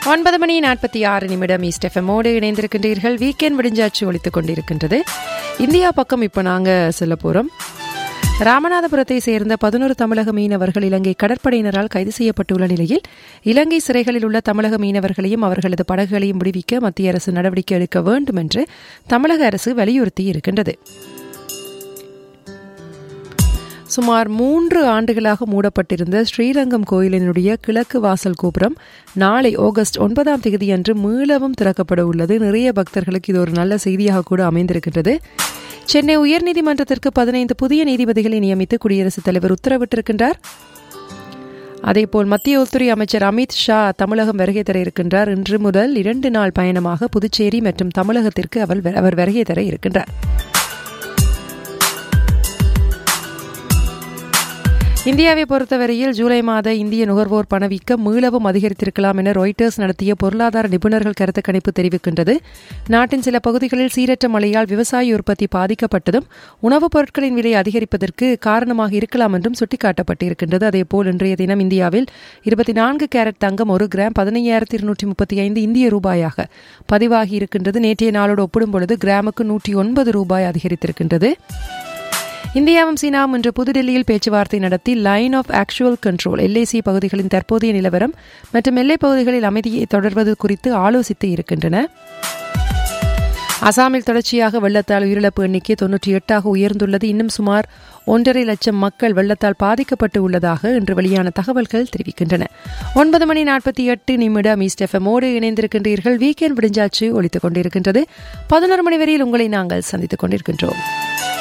ஒன்பது மணி நாற்பத்தி ஆறு நிமிடம் ஈஸ்ட் எஃப்எம்மோடு இணைந்திருக்கின்றீர்கள் வீக்கெண்ட் விடிஞ்சாச்சு ஒழித்துக் கொண்டிருக்கின்றது இந்தியா பக்கம் இப்போ நாங்கள் செல்ல போகிறோம் ராமநாதபுரத்தை சேர்ந்த பதினோரு தமிழக மீனவர்கள் இலங்கை கடற்படையினரால் கைது செய்யப்பட்டுள்ள நிலையில் இலங்கை சிறைகளில் உள்ள தமிழக மீனவர்களையும் அவர்களது படகுகளையும் விடுவிக்க மத்திய அரசு நடவடிக்கை எடுக்க வேண்டும் என்று தமிழக அரசு வலியுறுத்தி இருக்கின்றது சுமார் மூன்று ஆண்டுகளாக மூடப்பட்டிருந்த ஸ்ரீரங்கம் கோயிலினுடைய கிழக்கு வாசல் கோபுரம் நாளை ஆகஸ்ட் ஒன்பதாம் தேதி அன்று மீளவும் திறக்கப்பட உள்ளது நிறைய பக்தர்களுக்கு இது ஒரு நல்ல செய்தியாக கூட அமைந்திருக்கின்றது சென்னை உயர்நீதிமன்றத்திற்கு பதினைந்து புதிய நீதிபதிகளை நியமித்து குடியரசுத் தலைவர் உத்தரவிட்டிருக்கின்றார் அதேபோல் மத்திய உள்துறை அமைச்சர் அமித் ஷா தமிழகம் வருகை தர இருக்கின்றார் இன்று முதல் இரண்டு நாள் பயணமாக புதுச்சேரி மற்றும் தமிழகத்திற்கு அவர் அவர் வருகை தர இருக்கின்றார் இந்தியாவை பொறுத்தவரையில் ஜூலை மாத இந்திய நுகர்வோர் பணவீக்கம் மீளவும் அதிகரித்திருக்கலாம் என ராய்டர்ஸ் நடத்திய பொருளாதார நிபுணர்கள் கருத்து கணிப்பு தெரிவிக்கின்றது நாட்டின் சில பகுதிகளில் சீரற்ற மழையால் விவசாய உற்பத்தி பாதிக்கப்பட்டதும் உணவுப் பொருட்களின் விலை அதிகரிப்பதற்கு காரணமாக இருக்கலாம் என்றும் சுட்டிக்காட்டப்பட்டிருக்கின்றது அதேபோல் இன்றைய தினம் இந்தியாவில் இருபத்தி நான்கு கேரட் தங்கம் ஒரு கிராம் பதினையாயிரத்தி இருநூற்றி முப்பத்தி ஐந்து இந்திய ரூபாயாக பதிவாகி இருக்கின்றது நேற்றைய நாளோடு ஒப்பிடும் பொழுது கிராமுக்கு நூற்றி ஒன்பது ரூபாய் அதிகரித்திருக்கின்றது இந்தியாவும் சீனாவும் இன்று புதுடெல்லியில் பேச்சுவார்த்தை நடத்தி line of actual control LAC பகுதிகளின் தற்போதைய நிலவரம் மற்றும் எல்லைப் பகுதிகளில் அமைதியை தொடர்வது குறித்து ஆலோசித்து இருக்கின்றன அசாமில் தொடர்ச்சியாக வெள்ளத்தால் உயிரிழப்பு எண்ணிக்கை தொன்னூற்றி எட்டாக உயர்ந்துள்ளது இன்னும் சுமார் ஒன்றரை லட்சம் மக்கள் வெள்ளத்தால் பாதிக்கப்பட்டு உள்ளதாக இன்று வெளியான தகவல்கள் தெரிவிக்கின்றன ஒன்பது மணி நாற்பத்தி எட்டு நிமிடம் ஈஸ்ட் எஃப்எம்மோடு இணைந்திருக்கின்றீர்கள் வீக்கெண்ட் விடிஞ்சாச்சு ஒழித்துக் கொண்டிருக்கின்றது பதினோரு மணி வரையில் உங்களை நாங்கள் சந்தித்துக் கொண்டிருக்கின்றோம்